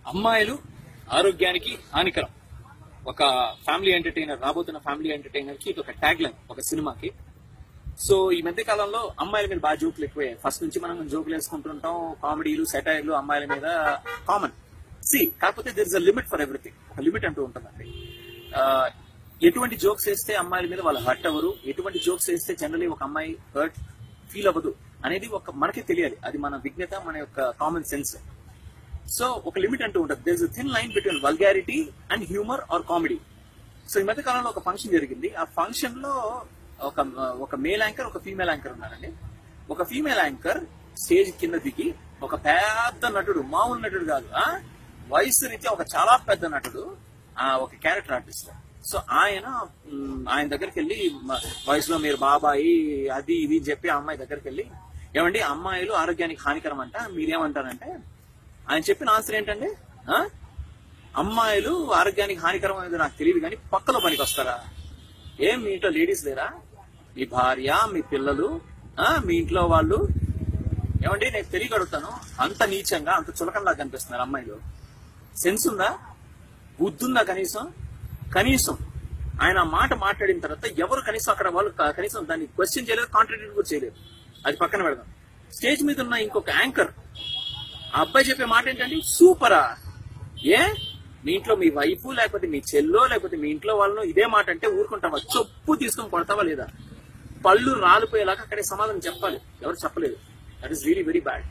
అమ్మాయిలు ఆరోగ్యానికి హానికరం ఒక ఫ్యామిలీ ఎంటర్టైనర్ రాబోతున్న ఫ్యామిలీ ఎంటర్టైనర్ కి ఇది ఒక ట్యాగ్ లైన్ ఒక సినిమాకి సో ఈ మధ్య కాలంలో అమ్మాయిల మీద బాగా జోకులు ఎక్కువయ్యాయి ఫస్ట్ నుంచి మనం జోకులు వేసుకుంటుంటాం కామెడీలు సెటైర్లు అమ్మాయిల మీద కామన్ సి కాకపోతే there is a limit for everything ఒక లిమిట్ అంటూ ఉంటుందండి ఆ, ఎటువంటి జోక్స్ వేస్తే అమ్మాయిల మీద వాళ్ళు హర్ట్ అవ్వరు ఎటువంటి జోక్స్ వేస్తే జనరలీ ఒక అమ్మాయి హర్ట్ ఫీల్ అవ్వదు అనేది ఒక మనకే తెలియాలి అది మన విజ్ఞత మన యొక్క కామన్ సెన్స్ సో ఒక లిమిట్ అంటూ ఉంటుంది there is thin line between vulgarity and humour or comedy so ఈ మధ్య కాలంలో ఒక ఫంక్షన్ జరిగింది ఆ ఫంక్షన్ లో ఒక ఒక మేల్ యాంకర్ ఒక ఫీమేల్ యాంకర్ ఉన్నారండి ఒక ఫీమేల్ యాంకర్ స్టేజ్ కింద దిగి ఒక పెద్ద నటుడు మామూలు నటుడు కాదు ఆ వయసు రీత్యా ఒక చాలా పెద్ద నటుడు ఆ ఒక క్యారెక్టర్ ఆర్టిస్ట్ సో ఆయన మ్, ఆయన దగ్గరికి వెళ్ళి మ- వయసులో మీరు బాబాయి అది ఇది అని చెప్పి ఆ అమ్మాయి దగ్గరికి వెళ్ళి ఏమండి అమ్మాయిలు ఆరోగ్యానికి హానికరం అంట మీరేమంటారంటే ఆయన చెప్పిన ఆన్సర్ ఏంటండి ఆ? అమ్మాయిలు ఆరోగ్యానికి హానికరం అనేది నాకు తెలియదు కానీ పక్కలో పనికి వస్తారా ఏం మీ ఇంట్లో లేడీస్ లేరా మీ భార్య మీ పిల్లలు ఆ మీ ఇంట్లో వాళ్ళు ఏమండి నేను తెలియగలుగుతాను అంత నీచంగా అంత చులకంలా కనిపిస్తున్నారు అమ్మాయిలు సెన్స్ ఉందా బుద్ధుందా కనీసం కనీసం ఆయన ఆ మాట మాట్లాడిన తర్వాత ఎవరు కనీసం అక్కడ వాళ్ళు క- కనీసం దాన్ని క్వశ్చన్ చేయలేదు కాంట్రడిక్ట్ కూడా చేయలేదు అది పక్కన పెడదాం స్టేజ్ మీద ఉన్న ఇంకొక యాంకర్ ఆ అబ్బాయి చెప్పే మాట ఏంటండి సూపరా ఏ మీ ఇంట్లో మీ వైఫ్ లేకపోతే మీ చెల్లో లేకపోతే మీ ఇంట్లో వాళ్ళను ఇదే మాట అంటే ఊరుకుంటావా చొప్పు తీసుకొని కొడతావా లేదా పళ్ళు రాలిపోయేలాగా అక్కడే సమాధానం చెప్పాలి ఎవరు చెప్పలేదు that is really very bad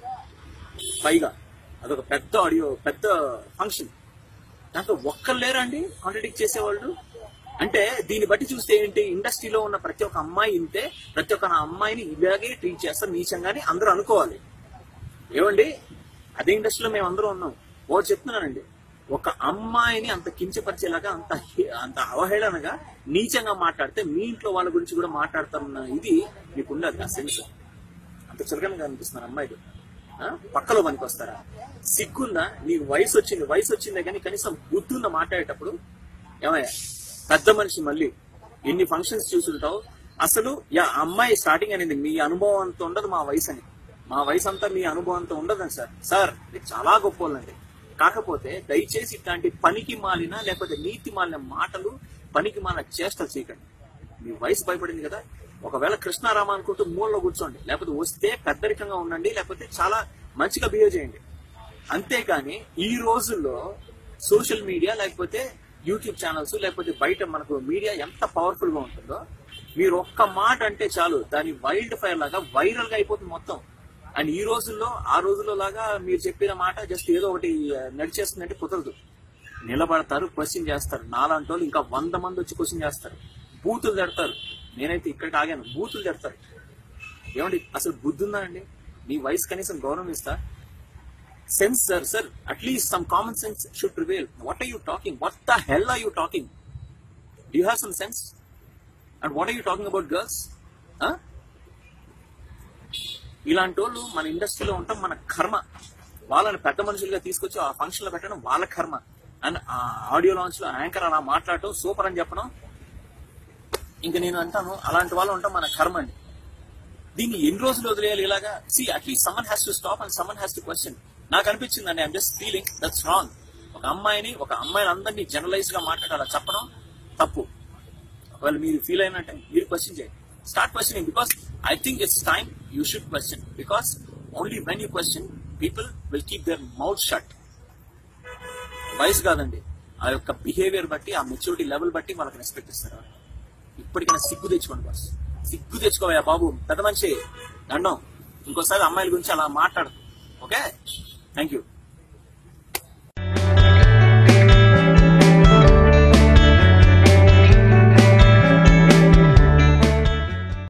పైగా అదొక పెద్ద ఆడియో పెద్ద ఫంక్షన్ దాంట్లో ఒక్కరు లేరా అండి కాంట్రడిక్ట్ చేసేవాళ్ళు అంటే దీన్ని బట్టి చూస్తే ఏంటి ఇండస్ట్రీలో ఉన్న ప్రతి ఒక్క అమ్మాయి ఇంతే ప్రతి ఒక్క అమ్మాయిని ఇలాగే ట్రీట్ చేస్తారు నీచంగాని అందరూ అనుకోవాలి ఏమండి అదే ఇండస్ట్రీలో మేము అందరూ ఉన్నాం ఓ చెప్తున్నానండి ఒక అమ్మాయిని అంత కించపరిచేలాగా అంత హే- అంత అవహేళనగా నీచంగా మాట్లాడితే మీ ఇంట్లో వాళ్ళ గురించి కూడా మాట్లాడుతున్న ఇది మీకు ఉండదు ఆ సెన్స్ అంత చులకనగా అనిపిస్తున్నారు అమ్మాయిలు ఆ? పక్కలో పనికి వస్తారా సిగ్గుందా నీకు వయసు వచ్చింది వయసు వచ్చిందే కానీ కనీసం బుద్ధుందా మాట్లాడేటప్పుడు ఏమయ్యా పెద్ద మనిషి మళ్ళీ ఎన్ని ఫంక్షన్స్ చూసుంటావు అసలు యా అమ్మాయి స్టార్టింగ్ అనేది మీ అనుభవం అంత ఉండదు మా వయసు అని మా వయసు అంతా మీ అనుభవం అంతా ఉండదండి సార్ సార్ మీరు చాలా గొప్ప వాళ్ళండి కాకపోతే దయచేసి ఇట్లాంటి పనికి మాలిన లేకపోతే నీతి మాలిన మాటలు పనికి మాలిన చేష్టలు చేయకండి మీ వయసు భయపడింది కదా ఒకవేళ కృష్ణారామ అనుకుంటూ మూలలో కూర్చోండి లేకపోతే వస్తే పెద్దరికంగా ఉండండి లేకపోతే చాలా మంచిగా బిహేవ్ చేయండి అంతేగాని ఈ రోజుల్లో సోషల్ మీడియా లేకపోతే యూట్యూబ్ ఛానల్స్ లేకపోతే బయట మనకు మీడియా ఎంత పవర్ఫుల్ గా ఉంటుందో మీరు ఒక్క మాట అంటే చాలు దాని వైల్డ్ ఫైర్ లాగా వైరల్ గా అయిపోతుంది మొత్తం అండ్ ఈ రోజుల్లో ఆ రోజుల్లో లాగా మీరు చెప్పిన మాట జస్ట్ ఏదో ఒకటి ఆ, నడిచేస్తుందంటే కుదరదు నిలబడతారు క్వశ్చన్ చేస్తారు నాలాంటి వాళ్ళు ఇంకా వంద మంది వచ్చి క్వశ్చన్ చేస్తారు బూతులు తిడతారు నేనైతే ఇక్కడికి ఆగాను బూతులు తిడతారు ఏమండి అసలు బుద్ధి ఉందా అండి మీ వయసు కనీసం గౌరవం ఇస్తా sense sir sir at least some common sense should prevail what are you talking what the hell are you talking do have some sense and what are you talking about girls ఇలాంటి వాళ్ళు మన ఇండస్ట్రీలో ఉంటాం మన కర్మ వాళ్ళని పెద్ద మనుషులుగా తీసుకొచ్చి ఆ ఫంక్షన్ లో పెట్టడం వాళ్ళ కర్మ అండ్ ఆ ఆడియో లాంచ్ లో యాంకర్ అలా మాట్లాడటం సూపర్ అని చెప్పడం ఇంకా నేను అంటాను అలాంటి వాళ్ళు ఉంటాం మన కర్మ అండి దీన్ని ఎన్ని రోజులు వదిలేయాలి ఇలాగా see at least someone has to stop and someone has to question నాకు అనిపించింది అండి I'm just feeling that's wrong ఒక అమ్మాయిని ఒక అమ్మాయిని అందరినీ జనరలైజ్ గా మాట్లాడాలా చెప్పడం తప్పు ఒకవేళ మీరు ఫీల్ అయినట్టే మీరు క్వశ్చన్ చేయండి start questioning because I think it's time you should question because only when you question people will keep their mouth shut వయసు కాదండి ఆ యొక్క బిహేవియర్ బట్టి ఆ మెచ్యూరిటీ లెవెల్ బట్టి వాళ్ళకి రెస్పెక్ట్ ఇస్తారు ఇప్పటికైనా సిగ్గు తెచ్చుకోండి బాస్ సిగ్గు తెచ్చుకోవయ్యా బాబు పెద్ద మనిషి దండం ఇంకోసారి అమ్మాయిల గురించి అలా మాట్లాడదు ఓకే థ్యాంక్ యూ